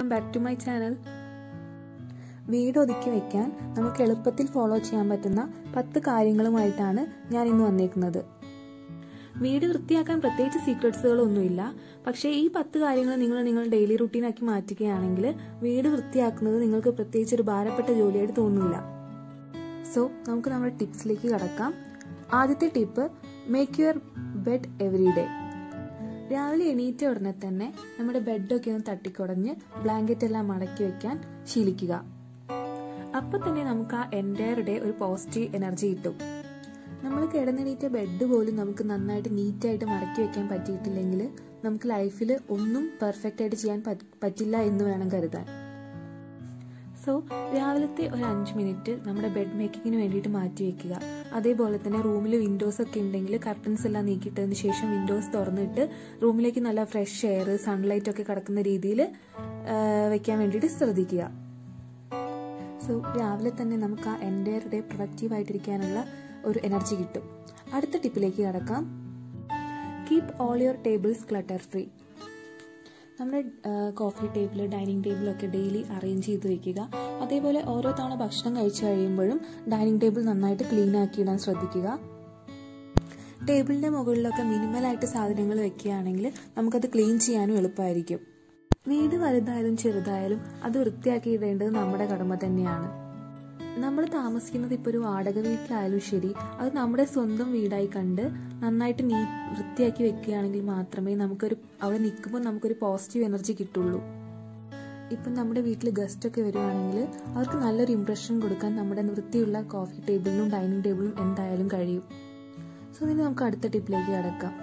back to my channel വീട് ഒതുക്കി വെക്കാൻ നമുക്ക് എളുപ്പത്തിൽ ഫോളോ ചെയ്യാൻ പറ്റുന്ന പത്ത് കാര്യങ്ങളുമായിട്ടാണ് ഞാൻ ഇന്ന് വന്നേക്കുന്നത് വീട് വൃത്തിയാക്കാൻ പ്രത്യേകിച്ച് സീക്രട്സുകളൊന്നുമില്ല പക്ഷേ ഈ പത്ത് കാര്യങ്ങൾ നിങ്ങൾ നിങ്ങൾ ഡെയിലി റുട്ടീനാക്കി മാറ്റുകയാണെങ്കിൽ വീട് വൃത്തിയാക്കുന്നത് നിങ്ങൾക്ക് പ്രത്യേകിച്ച് ഒരു ഭാരപ്പെട്ട ജോലിയായിട്ട് തോന്നില്ല സോ നമുക്ക് നമ്മുടെ ടിപ്സിലേക്ക് കടക്കാം ആദ്യത്തെ tip make your bed every day രാവിലെ എണീറ്റ ഉടനെ തന്നെ നമ്മുടെ ബെഡൊക്കെ ഒന്ന് തട്ടിക്കുടഞ്ഞ് ബ്ലാങ്കറ്റ് എല്ലാം മടക്കി വെക്കാൻ ശീലിക്കുക അപ്പൊ തന്നെ നമുക്ക് ആ എൻറ്റയർ ഡേ ഒരു പോസിറ്റീവ് എനർജി കിട്ടും നമ്മൾ കിടന്നെണീറ്റ ബെഡ് പോലും നമുക്ക് നന്നായിട്ട് നീറ്റായിട്ട് മടക്കി വെക്കാൻ പറ്റിയിട്ടില്ലെങ്കിൽ നമുക്ക് ലൈഫിൽ ഒന്നും പെർഫെക്റ്റ് ആയിട്ട് ചെയ്യാൻ പറ്റില്ല എന്ന് വേണം കരുതാൻ സോ രാവിലത്തെ ഒരു അഞ്ച് മിനിറ്റ് നമ്മുടെ ബെഡ് മേക്കിങ്ങിന് വേണ്ടിയിട്ട് മാറ്റി വെക്കുക അതേപോലെ തന്നെ റൂമിൽ വിൻഡോസ് ഒക്കെ ഉണ്ടെങ്കിൽ കർട്ടൻസ് എല്ലാം നീക്കിയിട്ടതിന് ശേഷം വിൻഡോസ് തുറന്നിട്ട് റൂമിലേക്ക് നല്ല ഫ്രഷ് എയർ സൺലൈറ്റ് ഒക്കെ കിടക്കുന്ന രീതിയിൽ വെക്കാൻ വേണ്ടിയിട്ട് ശ്രദ്ധിക്കുക സോ രാവിലെ തന്നെ നമുക്ക് ആ എൻറ്റയർ ഡേ പ്രൊഡക്റ്റീവ് ആയിട്ടിരിക്കാനുള്ള ഒരു എനർജി കിട്ടും അടുത്ത ടിപ്പിലേക്ക് കടക്കാം keep all your tables clutter free നമ്മുടെ കോഫി ടേബിൾ ഡൈനിങ് ടേബിളൊക്കെ ഡെയിലി അറേഞ്ച് ചെയ്ത് വെക്കുക അതേപോലെ ഓരോ തവണ ഭക്ഷണം കഴിച്ചു കഴിയുമ്പോഴും ഡൈനിങ് ടേബിൾ നന്നായിട്ട് ക്ലീൻ ആക്കിയിടാൻ ശ്രദ്ധിക്കുക ടേബിളിന്റെ മുകളിലൊക്കെ മിനിമലായിട്ട് സാധനങ്ങൾ വെക്കുകയാണെങ്കിൽ നമുക്കത് ക്ലീൻ ചെയ്യാനും എളുപ്പമായിരിക്കും വീട് വലുതായാലും ചെറുതായാലും അത് വൃത്തിയാക്കിയിടേണ്ടത് നമ്മുടെ കടമ തന്നെയാണ് നമ്മൾ താമസിക്കുന്നത് ഇപ്പോൾ ഒരു വാടക വീട്ടിലായാലും ശരി അത് നമ്മുടെ സ്വന്തം വീടായി കണ്ട് നന്നായിട്ട് നീ വൃത്തിയാക്കി വെക്കുകയാണെങ്കിൽ മാത്രമേ നമുക്കൊരു അവിടെ നിൽക്കുമ്പോൾ നമുക്കൊരു പോസിറ്റീവ് എനർജി കിട്ടുള്ളൂ ഇപ്പം നമ്മുടെ വീട്ടിൽ ഗസ്റ്റ് ഒക്കെ വരുവാണെങ്കിൽ അവർക്ക് നല്ലൊരു ഇമ്പ്രഷൻ കൊടുക്കാൻ നമ്മുടെ വൃത്തിയുള്ള കോഫി ടേബിളിനും ഡൈനിങ് ടേബിളും എന്തായാലും കഴിയും സോ ഇനി നമുക്ക് അടുത്ത ടിപ്പിലേക്ക് കിടക്കാം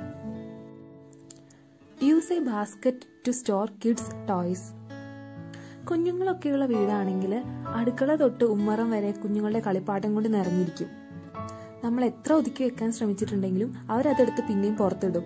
use a basket to store kids toys കുഞ്ഞുങ്ങളൊക്കെയുള്ള വീടാണെങ്കിൽ അടുക്കള തൊട്ട് ഉമ്മറം വരെ കുഞ്ഞുങ്ങളുടെ കളിപ്പാട്ടം കൊണ്ട് നിറഞ്ഞിരിക്കും നമ്മൾ എത്ര ഒതുക്കി വെക്കാൻ ശ്രമിച്ചിട്ടുണ്ടെങ്കിലും അവരതെടുത്ത് പിന്നെയും പുറത്തിടും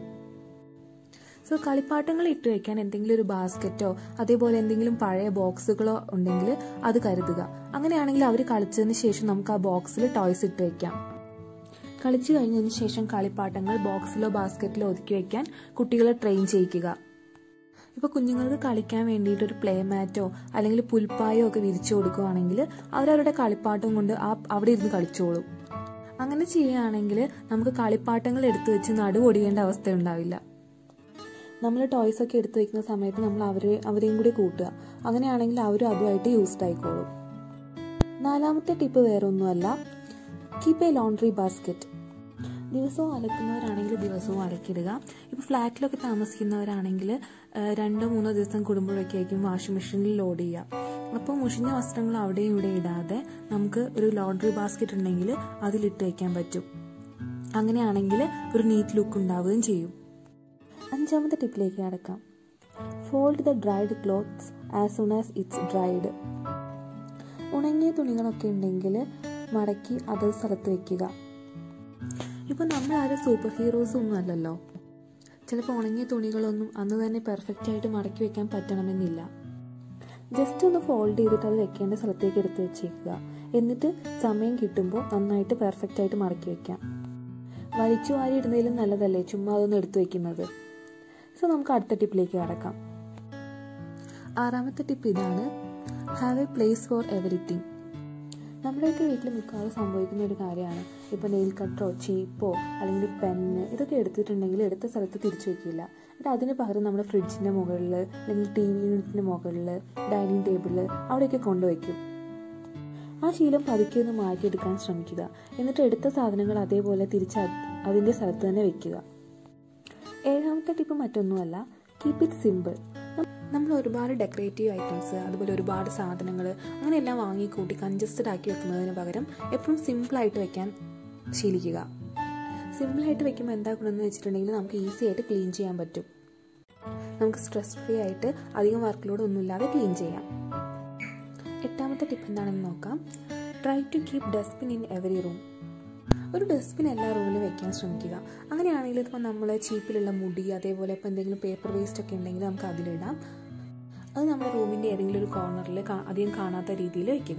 സോ കളിപ്പാട്ടങ്ങൾ ഇട്ട് വെക്കാൻ എന്തെങ്കിലും ഒരു ബാസ്ക്കറ്റോ അതേപോലെ എന്തെങ്കിലും പഴയ ബോക്സുകളോ ഉണ്ടെങ്കിൽ അത് കരുതുക അങ്ങനെയാണെങ്കിൽ അവർ കളിച്ചതിന് ശേഷം നമുക്ക് ആ ബോക്സിൽ ടോയ്സ് ഇട്ട് വെക്കാം കളിച്ചു കഴിഞ്ഞതിന് ശേഷം കളിപ്പാട്ടങ്ങൾ ബോക്സിലോ ബാസ്ക്കറ്റിലോ ഒതുക്കി വെക്കാൻ കുട്ടികളെ ട്രെയിൻ ചെയ്യിക്കുക ഇപ്പോൾ കുഞ്ഞുങ്ങൾക്ക് കളിക്കാൻ വേണ്ടിയിട്ട് ഒരു പ്ലേ മാറ്റോ അല്ലെങ്കിൽ പുൽപ്പായോ ഒക്കെ വിരിച്ചു കൊടുക്കുകയാണെങ്കിൽ അവരവരുടെ കളിപ്പാട്ടം കൊണ്ട് ആ അവിടെ ഇരുന്ന് കളിച്ചോളും അങ്ങനെ ചെയ്യുകയാണെങ്കിൽ നമുക്ക് കളിപ്പാട്ടങ്ങൾ എടുത്തു വെച്ച് നടുവൊടിയേണ്ട അവസ്ഥ ഉണ്ടാവില്ല നമ്മൾ ടോയ്സ് ഒക്കെ എടുത്തു വെക്കുന്ന സമയത്ത് നമ്മൾ അവരെ അവരെയും കൂടി കൂട്ടുക അങ്ങനെയാണെങ്കിൽ അവരും അതുമായിട്ട് യൂസ്ഡ് ആയിക്കോളും നാലാമത്തെ ടിപ്പ് വേറെ ഒന്നുമല്ല കീപ്പ് എ ലോണ്ട്രി ബാസ്ക്കറ്റ് ദിവസവും അലക്കുന്നവരാണെങ്കിൽ ദിവസവും അലക്കിടുക ഇപ്പോൾ ഫ്ലാറ്റിലൊക്കെ താമസിക്കുന്നവരാണെങ്കിൽ രണ്ടോ മൂന്നോ ദിവസം കൂടുമ്പോഴൊക്കെ ആയിരിക്കും വാഷിംഗ് മെഷീനിൽ ലോഡ് ചെയ്യുക അപ്പോൾ മുഷിഞ്ഞ വസ്ത്രങ്ങൾ അവിടെയും ഇവിടെ ഇടാതെ നമുക്ക് ഒരു ലോണ്ട്രി ബാസ്ക്കറ്റ് ഉണ്ടെങ്കിൽ അതിലിട്ട് വയ്ക്കാൻ പറ്റും അങ്ങനെയാണെങ്കിൽ ഒരു നീറ്റ് ലുക്ക് ഉണ്ടാവുകയും ചെയ്യും അഞ്ചാമത്തെ ടിപ്പിലേക്ക് കടക്കാം fold the dried clothes as soon as it's dried ഉണങ്ങിയ തുണികളൊക്കെ ഉണ്ടെങ്കിൽ മടക്കി അതത് സ്ഥലത്ത് വെക്കുക ഇപ്പം നമ്മൾ ആരും സൂപ്പർ ഹീറോസ് ഒന്നും അല്ലല്ലോ ചിലപ്പോൾ ഉണങ്ങിയ തുണികളൊന്നും അന്ന് തന്നെ പെർഫെക്റ്റ് ആയിട്ട് മടക്കി വെക്കാൻ പറ്റണമെന്നില്ല ജസ്റ്റ് ഒന്ന് ഫോൾഡ് ചെയ്തിട്ട് അത് വെക്കേണ്ട സ്ഥലത്തേക്ക് എടുത്ത് വെച്ചേക്കുക എന്നിട്ട് സമയം കിട്ടുമ്പോൾ നന്നായിട്ട് പെർഫെക്റ്റ് ആയിട്ട് മടക്കി വെക്കാം വലിച്ചു വാരി ഇടുന്നതിലും നല്ലതല്ലേ ചുമ്മാ അതൊന്ന് എടുത്തു വെക്കുന്നത് സോ നമുക്ക് അടുത്ത ടിപ്പിലേക്ക് കടക്കാം ആറാമത്തെ ടിപ്പ് ഇതാണ് have a place for everything നമ്മുടെയൊക്കെ വീട്ടിൽ മിക്കവാറും സംഭവിക്കുന്ന ഒരു കാര്യമാണ് ഇപ്പോൾ നെയിൽ കട്ടറോ ചീപ്പോ അല്ലെങ്കിൽ പെന്ന് ഇതൊക്കെ എടുത്തിട്ടുണ്ടെങ്കിൽ എടുത്ത സ്ഥലത്ത് തിരിച്ചു വെക്കില്ല എന്നിട്ട് അതിന് പകരം നമ്മുടെ ഫ്രിഡ്ജിൻ്റെ മുകളിൽ അല്ലെങ്കിൽ ടി വി യൂണിറ്റിൻ്റെ മുകളിൽ ഡൈനിങ് ടേബിളിൽ അവിടെയൊക്കെ കൊണ്ടുവയ്ക്കും ആ ശീലം പതുക്കെ ഒന്ന് മാറ്റിയെടുക്കാൻ ശ്രമിക്കുക എന്നിട്ട് എടുത്ത സാധനങ്ങൾ അതേപോലെ തിരിച്ച് അതിൻ്റെ സ്ഥലത്ത് തന്നെ വെക്കുക ഏഴാമത്തെ ടിപ്പ് മറ്റൊന്നുമല്ല കീപ്പ് ഇറ്റ് സിമ്പിൾ നമ്മൾ ഒരുപാട് ഡെക്കറേറ്റീവ് ഐറ്റംസ് അതുപോലെ ഒരുപാട് സാധനങ്ങൾ അങ്ങനെയെല്ലാം വാങ്ങിക്കൂട്ടി കൺജസ്റ്റഡ് ആക്കി വെക്കുന്നതിന് പകരം എപ്പോഴും സിമ്പിളായിട്ട് വെക്കാൻ ശീലിക്കുക സിമ്പിളായിട്ട് വെക്കുമ്പോൾ എന്താ ഗുണമെന്ന് വെച്ചിട്ടുണ്ടെങ്കിൽ നമുക്ക് ഈസി ആയിട്ട് ക്ലീൻ ചെയ്യാൻ പറ്റും നമുക്ക് സ്ട്രെസ് ഫ്രീ ആയിട്ട് അധികം വർക്ക് ലോഡ് ഒന്നുമില്ലാതെ ക്ലീൻ ചെയ്യാം എട്ടാമത്തെ ടിപ്പ് എന്താണെന്ന് നോക്കാം try to keep dustbin in every room ഒരു ഡസ്റ്റ്ബിൻ എല്ലാ റൂമിലും വെക്കാൻ ശ്രമിക്കുക അങ്ങനെയാണെങ്കിൽ ഇപ്പോൾ നമ്മൾ ചീപ്പിലുള്ള മുടി അതേപോലെ ഇപ്പോൾ എന്തെങ്കിലും പേപ്പർ വേസ്റ്റ് ഒക്കെ ഉണ്ടെങ്കിൽ നമുക്ക് അതിലിടാം അത് നമ്മുടെ റൂമിൻ്റെ ഏതെങ്കിലും ഒരു കോർണറിൽ അധികം കാണാത്ത രീതിയിൽ വെക്കുക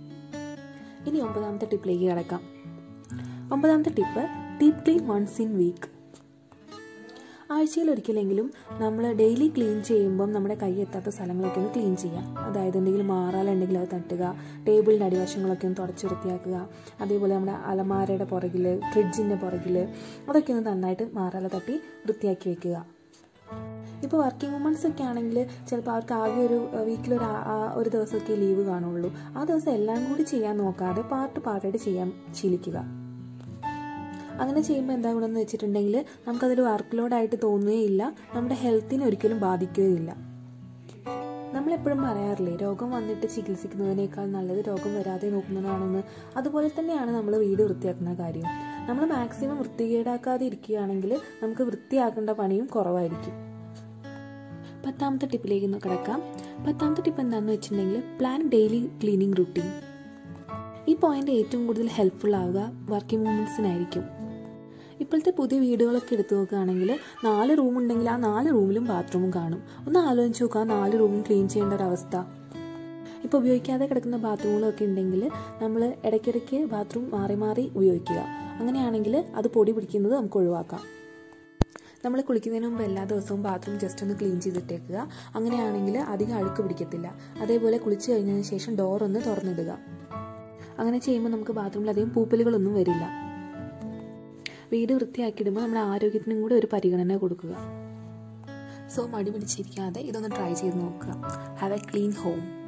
ഇനി ഒമ്പതാമത്തെ ടിപ്പിലേക്ക് കിടക്കാം ഒമ്പതാമത്തെ tip deep clean once in week ആഴ്ചയിൽ ഒരിക്കലെങ്കിലും നമ്മൾ ഡെയിലി ക്ലീൻ ചെയ്യുമ്പം നമ്മുടെ കൈ എത്താത്ത സ്ഥലങ്ങളൊക്കെ ഒന്ന് ക്ലീൻ ചെയ്യാം അതായത് എന്തെങ്കിലും മാറാലുണ്ടെങ്കിൽ അത് തട്ടുക ടേബിളിൻ്റെ അടിവശങ്ങളൊക്കെ ഒന്ന് തുടച്ച് വൃത്തിയാക്കുക അതേപോലെ നമ്മുടെ അലമാരയുടെ പുറകിൽ ഫ്രിഡ്ജിൻ്റെ പുറകിൽ അതൊക്കെ ഒന്ന് നന്നായിട്ട് മാറാല തട്ടി വൃത്തിയാക്കി വെക്കുക ഇപ്പോൾ വർക്കിംഗ് വുമൺസ് ഒക്കെ ആണെങ്കിൽ ചിലപ്പോൾ അവർക്ക് ആകെ ഒരു വീക്കിലൊരു ഒരു ദിവസമൊക്കെ ലീവ് കാണുള്ളൂ ആ ദിവസം എല്ലാം കൂടി ചെയ്യാൻ നോക്കാതെ പാർട്ട് പാർട്ടായിട്ട് ചെയ്യാൻ ശീലിക്കുക അങ്ങനെ ചെയ്യുമ്പോൾ എന്താ ഗുണമെന്ന് വെച്ചിട്ടുണ്ടെങ്കിൽ നമുക്കതൊരു വർക്ക് ലോഡായിട്ട് തോന്നുകയില്ല നമ്മുടെ ഹെൽത്തിനെ ഒരിക്കലും ബാധിക്കുകയില്ല നമ്മളെപ്പോഴും പറയാറില്ലേ രോഗം വന്നിട്ട് ചികിത്സിക്കുന്നതിനേക്കാൾ നല്ലത് രോഗം വരാതെ നോക്കുന്നതാണെന്ന് അതുപോലെ തന്നെയാണ് നമ്മൾ വീട് വൃത്തിയാക്കുന്ന കാര്യം നമ്മൾ മാക്സിമം വൃത്തികേടാക്കാതെ ഇരിക്കുകയാണെങ്കിൽ നമുക്ക് വൃത്തിയാക്കേണ്ട പണിയും കുറവായിരിക്കും പത്താമത്തെ ടിപ്പിലേക്ക് കിടക്കാം പത്താമത്തെ ടിപ്പ് എന്താണെന്ന് വെച്ചിട്ടുണ്ടെങ്കിൽ പ്ലാൻ ഡെയിലി ക്ലീനിങ് റുട്ടീൻ ഈ പോയിന്റ് ഏറ്റവും കൂടുതൽ ഹെൽപ്ഫുൾ ആവുക വർക്കിംഗ് വുമൻസിനായിരിക്കും ഇപ്പോഴത്തെ പുതിയ വീടുകളൊക്കെ എടുത്തു നോക്കുകയാണെങ്കിൽ നാല് റൂം ഉണ്ടെങ്കിൽ ആ നാല് റൂമിലും ബാത്റൂമും കാണും ഒന്ന് ആലോചിച്ച് നോക്കുക ആ നാല് റൂമും ക്ലീൻ ചെയ്യേണ്ട ഒരവസ്ഥ ഇപ്പോൾ ഉപയോഗിക്കാതെ കിടക്കുന്ന ബാത്റൂമുകളൊക്കെ ഉണ്ടെങ്കിൽ നമ്മൾ ഇടയ്ക്കിടയ്ക്ക് ബാത്റൂം മാറി മാറി ഉപയോഗിക്കുക അങ്ങനെയാണെങ്കിൽ അത് പൊടി പിടിക്കുന്നത് നമുക്ക് ഒഴിവാക്കാം നമ്മൾ കുളിക്കുന്നതിന് മുമ്പ് എല്ലാ ദിവസവും ബാത്റൂം ജസ്റ്റ് ഒന്ന് ക്ലീൻ ചെയ്തിട്ടേക്കുക അങ്ങനെയാണെങ്കിൽ അധികം അഴുക്ക് പിടിക്കത്തില്ല അതേപോലെ കുളിച്ച് കഴിഞ്ഞതിന് ശേഷം ഡോർ ഒന്ന് തുറന്നിടുക അങ്ങനെ ചെയ്യുമ്പോൾ നമുക്ക് ബാത്റൂമിൽ അധികം പൂപ്പലുകളൊന്നും വരില്ല വീട് വൃത്തിയാക്കിയിടുമ്പോൾ നമ്മുടെ ആരോഗ്യത്തിനും കൂടെ ഒരു പരിഗണന കൊടുക്കുക സോ മടി പിടിച്ചിരിക്കാതെ ഇതൊന്ന് ട്രൈ ചെയ്ത് നോക്കുക ഹാവ് എ ക്ലീൻ ഹോം